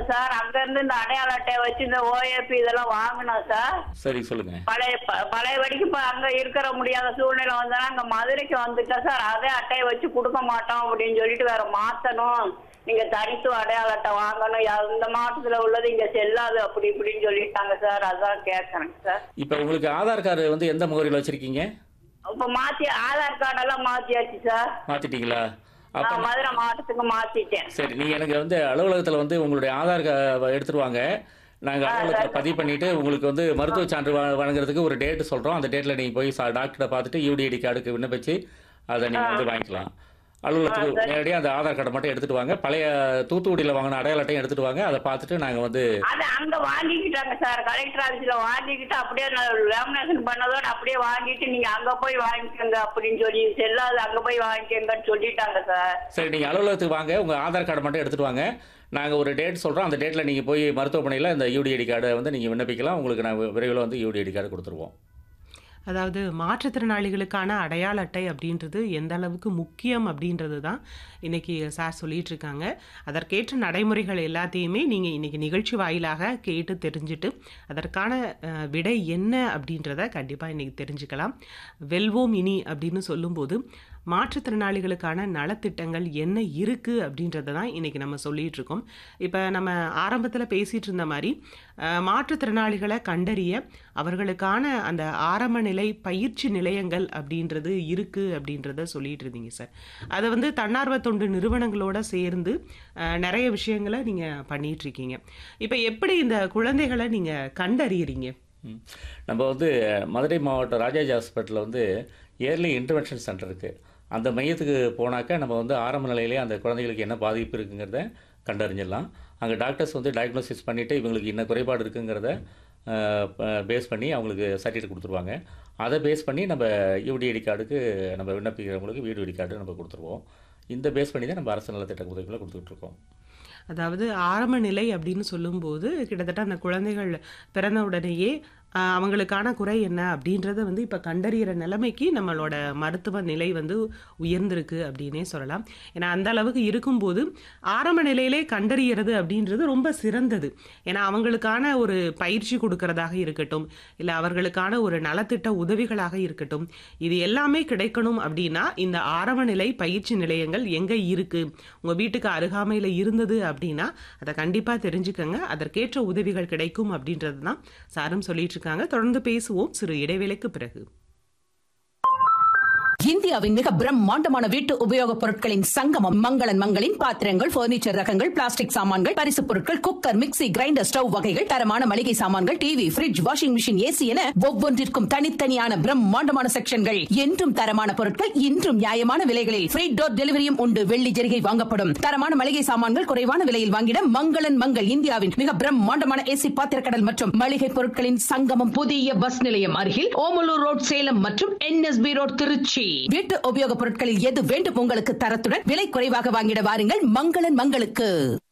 Sir அங்க இருந்து இந்த அடையாள அட்டையை வச்சு இந்த ஓஏபி இதெல்லாம் வாங்கினோம் சார் சரி சொல்லுங்க பழைய ப- பழைய வரைக்கும் இப்ப அங்க இருக்கிற முடியாத சூழ்நிலை வந்தா அங்க மதுரைக்கு வந்துட்டேன் சார் அதே அட்டையை வச்சு கொடுக்க மாட்டோம் அப்படின்னு சொல்லிட்டு வேற மாத்தணும் நீங்க தனித்துவ அடையாள அட்டை வாங்கணும் யா- இந்த மாவட்டத்துல உள்ளது இங்க செல்லாது அப்படி இப்படின்னு சொல்லிட்டாங்க சார் அதான் கேட்கறேங்க சார் இப்போ உங்களுக்கு ஆதார் கார்டு வந்து எந்த முகவரியில் வச்சிருக்கீங்க இப்ப மாத்தி ஆதார் கார்டெல்லாம் மாத்தியாச்சு சார் மாத்திட்டீங்களா அப்போ நான் மதுரை மாவட்டத்துக்கு மாத்திட்டேன் சரி நீங்கள் எனக்கு வந்து அலுவலகத்தில் வந்து உங்களுடைய ஆதார் கா- எடுத்துட்டு வாங்க நாங்கள் அலுவலகத்தில் பதிவு பண்ணிவிட்டு உங்களுக்கு வந்து மருத்துவ சான்று வ- வழங்குறதுக்கு ஒரு டேட்டு சொல்கிறோம் அந்த டேட்டில் நீங்கள் போய் சா டாக்டரை பார்த்துட்டு யூடிஐடி கார்டுக்கு விண்ணப்பிச்சு அதை நீங்கள் வந்து வாங்கிக்கலாம் அலுவலகத்துக்கு நேரடியாக அந்த ஆதார் கார்டை மட்டும் எடுத்துகிட்டு வாங்க பழைய தூத்துக்குடியில் வாங்கின அடையாள அட்டையும் எடுத்துகிட்டு வாங்க அதை பார்த்துட்டு நாங்கள் வந்து அது அங்க வாங்கிக்கிட்டாங்க சார் கலெக்டர் ஆபீஸ்ல வாங்கிக்கிட்டு அப்படியே லேமினேஷன் பண்ணதோட அப்படியே வாங்கிட்டு நீங்க அங்க போய் வாங்கிக்கோங்க அப்படின்னு சொல்லி செல்லாது அங்க போய் வாங்கிக்கோங்கன்னு சொல்லிட்டாங்க சார் சரி நீங்கள் அலுவலகத்துக்கு வாங்க உங்கள் ஆதார் கார்டை மட்டும் எடுத்துகிட்டு வாங்க நாங்கள் ஒரு டேட் சொல்கிறோம் அந்த டேட்டில் நீங்கள் போய் மருத்துவமனையில் இந்த யூடிஐடி கார்டை வந்து நீங்கள் விண்ணப்பிக்கலாம் உங்களுக்கு நாங்கள் விரைவில் வந்து யூடிஐடி கார்டு கொடுத்துருவோம் அதாவது மாற்றுத்திறனாளிகளுக்கான அடையாள அட்டை அப்படின்றது எந்த அளவுக்கு முக்கியம் அப்படின்றது தான் இன்னைக்கு சார் சொல்லிட்டு இருக்காங்க அதற்கேற்ற நடைமுறைகள் எல்லாத்தையுமே நீங்கள் இன்னைக்கு நிகழ்ச்சி வாயிலாக கேட்டு தெரிஞ்சுட்டு அதற்கான அஹ், விடை என்ன அப்படின்றத கண்டிப்பாக இன்னைக்கு தெரிஞ்சுக்கலாம் வெல்வோம் இனி அப்படின்னு சொல்லும்போது மாற்றுத்திறனாளிகளுக்கான நலத்திட்டங்கள் என்ன இருக்குது அப்படின்றத தான் இன்றைக்கி நம்ம சொல்லிகிட்டு இருக்கோம் இப்போ நம்ம ஆரம்பத்தில் பேசிகிட்டு இருந்த மாதிரி அஹ், மாற்றுத்திறனாளிகளை கண்டறிய அவர்களுக்கான அந்த ஆரம்ப நிலை பயிற்சி நிலையங்கள் அப்படின்றது இருக்குது அப்படின்றத சொல்லிட்டு இருந்தீங்க சார் அதை வந்து தன்னார்வ தொண்டு நிறுவனங்களோட சேர்ந்து அஹ், நிறைய விஷயங்களை நீங்கள் பண்ணிகிட்ருக்கீங்க இப்போ எப்படி இந்த குழந்தைகளை நீங்கள் கண்டறியறீங்க ம். நம்ம வந்து மதுரை மாவட்டம் ராஜாஜி ஹாஸ்பிட்டலில் வந்து இயர்லி இன்டர்வென்ஷன் சென்டர் இருக்குது அந்த மையத்துக்கு போனாக்கா நம்ம வந்து ஆரம்ப நிலையிலே அந்த குழந்தைகளுக்கு என்ன பாதிப்பு இருக்குங்கிறத கண்டறிஞ்சிடலாம் அங்கே டாக்டர்ஸ் வந்து டயக்னோசிஸ் பண்ணிவிட்டு இவங்களுக்கு என்ன குறைபாடு இருக்குங்கிறத பேஸ் பண்ணி அவங்களுக்கு சர்டிஃபிகேட் கொடுத்துருவாங்க அதை பேஸ் பண்ணி நம்ம யூடிஐடி கார்டுக்கு நம்ம விண்ணப்பிக்கிறவங்களுக்கு வீடு கார்டு நம்ம கொடுத்துருவோம் இந்த பேஸ் பண்ணி தான் நம்ம அரசு நலத்திட்ட உதவிகளை கொடுத்துட்டு இருக்கோம் அதாவது ஆரம்ப நிலை அப்படின்னு சொல்லும்போது கிட்டத்தட்ட அந்த குழந்தைகள் பிறந்த உடனேயே ஆஹ், அவங்களுக்கான குறை என்ன அப்படின்றத வந்து இப்போ கண்டறியிற நிலைமைக்கு நம்மளோட மருத்துவ நிலை வந்து உயர்ந்திருக்கு அப்படின்னே சொல்லலாம் ஏன்னா அந்த அளவுக்கு இருக்கும்போது ஆரம்ப நிலையிலே கண்டறியறது அப்படின்றது ரொம்ப சிறந்தது ஏன்னா அவங்களுக்கான ஒரு பயிற்சி கொடுக்கறதாக இருக்கட்டும் இல்லை அவர்களுக்கான ஒரு நலத்திட்ட உதவிகளாக இருக்கட்டும் இது எல்லாமே கிடைக்கணும் அப்படின்னா இந்த ஆரம்ப நிலை பயிற்சி நிலையங்கள் எங்கே இருக்கு உங்கள் வீட்டுக்கு அருகாமையில் இருந்தது அப்படின்னா அதை கண்டிப்பாக தெரிஞ்சுக்கங்க அதற்கேற்ற உதவிகள் கிடைக்கும் அப்படின்றது தான் சாரும் சொல்லிட்டு இருக்காங்க தொடர்ந்து பேசுவோம் சிறு இடைவேளைக்கு பிறகு இந்தியாவின் மிக பிரம்மாண்டமான வீட்டு உபயோகப் பொருட்களின் சங்கமம் மங்களன் மங்களின் பாத்திரங்கள் பர்னிச்சர் ரகங்கள் பிளாஸ்டிக் சாமான்கள் பரிசுப் பொருட்கள் குக்கர் மிக்ஸி கிரைண்டர் ஸ்டவ் வகைகள் தரமான மளிகை சாமான்கள் TV fridge washing machine AC என ஒவ்வொன்றிற்கும் தனித்தனியான பிரம்மாண்டமான செக்ஷன்கள் என்றும் தரமான பொருட்கள் இன்றும் நியாயமான விலைகளில் ஃப்ரீ டோர் டெலிவரியும் உண்டு வெள்ளி ஜெரிகை வாங்கப்படும் தரமான மளிகை சாமான்கள் குறைவான விலையில் வாங்கிட மங்களன் மங்கள் இந்தியாவின் மிக பிரம்மாண்டமான ஏசி பாத்திரக்கடல் மற்றும் மளிகை பொருட்களின் சங்கமம் புதிய பஸ் நிலையம் அருகில் ஓமலூர் ரோட் சேலம் மற்றும் என்எஸ்பி ரோட் திருச்சி வீட்டு உபயோகப் பொருட்களில் எது வேண்டும் உங்களுக்கு தரத்துடன் விலை குறைவாக வாங்கிட வாருங்கள் மங்களன் மங்களுக்கு